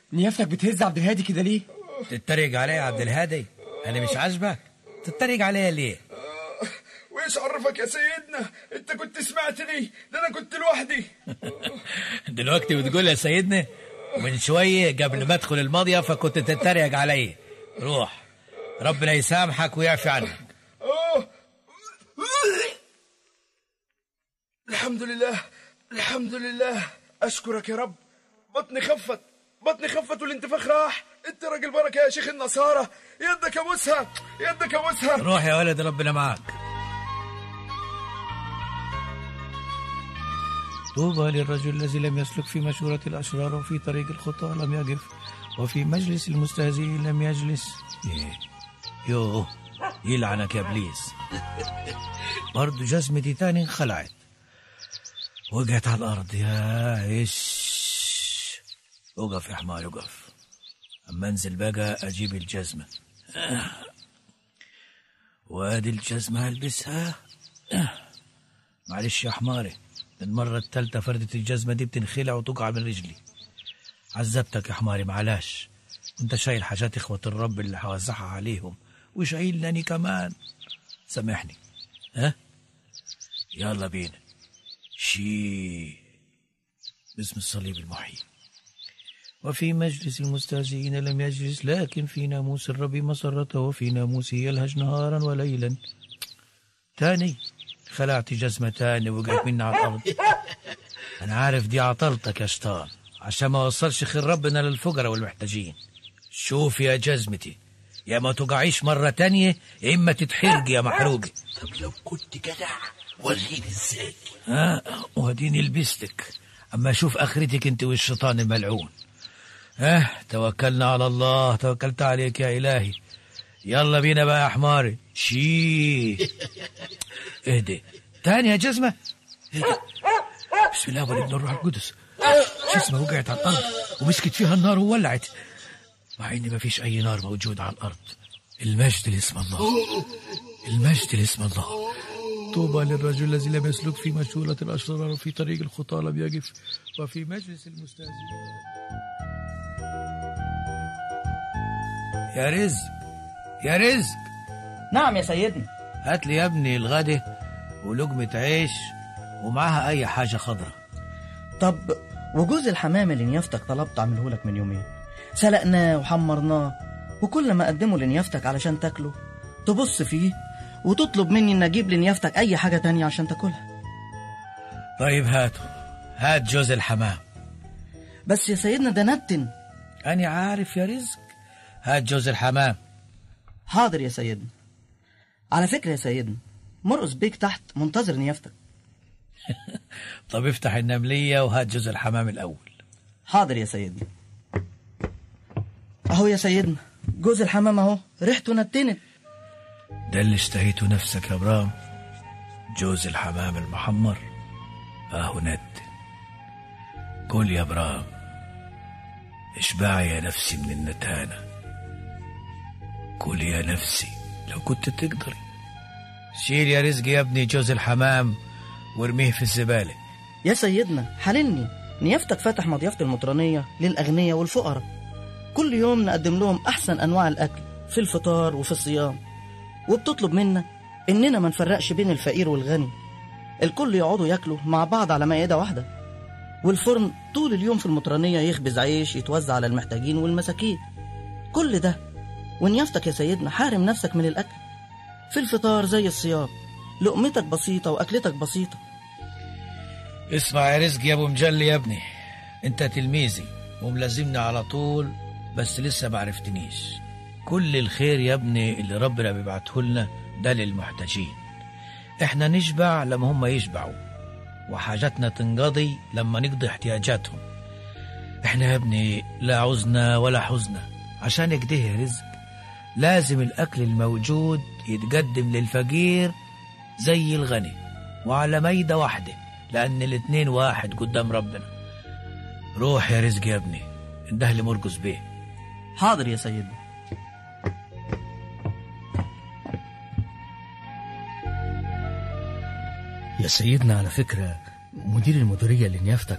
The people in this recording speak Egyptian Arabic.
نيافتك بتهز عبد الهادي كده ليه تتريق عليا يا عبد الهادي انا مش عاجبك تتريق عليا ليه وإيش عرفك يا سيدنا أنت كنت سمعتني ده أنا كنت لوحدي دلوقتي بتقول يا سيدنا من شوية قبل ما ادخل الماضية فكنت تتريق عليا روح ربنا يسامحك ويعفي عنك آه. الحمد لله الحمد لله أشكرك يا رب بطني خفت بطني خفت والانتفاخ راح انت راجل بركة يا شيخ النصارى يدك ابوسها يدك ابوسها روح يا ولد ربنا معك طوبى للرجل الذي لم يسلك في مشورة الأشرار وفي طريق الخطى لم يقف وفي مجلس المستهزئين لم يجلس إيه. يوه يلعنك يا ابليس برضه جزمتي تاني انخلعت وقعت على الارض يا ايش وقف يا حمار وقف اما انزل بقى اجيب الجزمه آه. وادي الجزمه البسها آه. معلش يا حماري المرة التالتة فردة الجزمة دي بتنخلع وتقع من رجلي عذبتك يا حماري معلاش انت شايل حاجات اخوة الرب اللي هوزعها عليهم وشايلني كمان سامحني ها يلا بينا شي باسم الصليب المحيي وفي مجلس المستهزئين لم يجلس لكن في ناموس الرب مسرته وفي ناموسه يلهج نهارا وليلا تاني خلعت جزمة تاني وقعت مني على الأرض أنا عارف دي عطلتك يا شيطان عشان ما وصلش خير ربنا للفقراء والمحتاجين شوف يا جزمتي يا ما تقعيش مرة تانية يا إما تتحرق يا محروقة طب لو كنت جدع وريني ازاي ها واديني لبستك اما اشوف اخرتك انت والشيطان الملعون ها توكلنا على الله توكلت عليك يا الهي يلا بينا بقى يا حماري شي اهدي تاني يا جزمة اهدي بسم الله والابن الروح القدس جزمة وقعت على الأرض ومسكت فيها النار وولعت مع إن ما فيش أي نار موجودة على الأرض المجد لاسم الله المجد لاسم الله طوبى للرجل الذي لم يسلك في مشورة الأشرار وفي طريق الخطى لم يقف وفي مجلس المستهزئين يا رزق يا رزق نعم يا سيدنا هات لي يا ابني الغدا ولقمة عيش ومعاها أي حاجة خضرة طب وجوز الحمام اللي نيافتك طلبت اعمله لك من يومين سلقناه وحمرناه وكل ما اقدمه لنيافتك علشان تاكله تبص فيه وتطلب مني ان اجيب لنيافتك اي حاجه تانية عشان تاكلها طيب هاته هات جوز الحمام بس يا سيدنا ده نتن أنا عارف يا رزق هات جوز الحمام حاضر يا سيدنا على فكره يا سيدنا مرقص بيك تحت منتظر نيافتك طب افتح النملية وهات جوز الحمام الأول حاضر يا سيدنا اهو يا سيدنا جوز الحمام اهو ريحته نتنت ده اللي اشتهيته نفسك يا برام جوز الحمام المحمر اهو ند كل يا برام اشبعي يا نفسي من النتانة كل يا نفسي لو كنت تقدري شيل يا رزق يا ابني جوز الحمام وارميه في الزبالة يا سيدنا حللني نيافتك فاتح مضيافة المطرانية للأغنياء والفقراء كل يوم نقدم لهم أحسن أنواع الأكل في الفطار وفي الصيام وبتطلب منا إننا ما نفرقش بين الفقير والغني الكل يقعدوا ياكلوا مع بعض على مائدة واحدة والفرن طول اليوم في المطرانية يخبز عيش يتوزع على المحتاجين والمساكين كل ده ونيافتك يا سيدنا حارم نفسك من الأكل في الفطار زي الصيام لقمتك بسيطة وأكلتك بسيطة اسمع يا رزق يا ابو مجلي يا ابني انت تلميذي وملازمني على طول بس لسه ما عرفتنيش كل الخير يا ابني اللي ربنا بيبعته لنا ده للمحتاجين احنا نشبع لما هم يشبعوا وحاجاتنا تنقضي لما نقضي احتياجاتهم احنا يا ابني لا عزنا ولا حزنا عشان كده يا رزق لازم الاكل الموجود يتقدم للفقير زي الغني وعلى ميدة واحدة لأن الاتنين واحد قدام ربنا روح يا رزق يا ابني انده لي مرقص بيه حاضر يا سيدنا يا سيدنا على فكرة مدير المديرية اللي نيافتك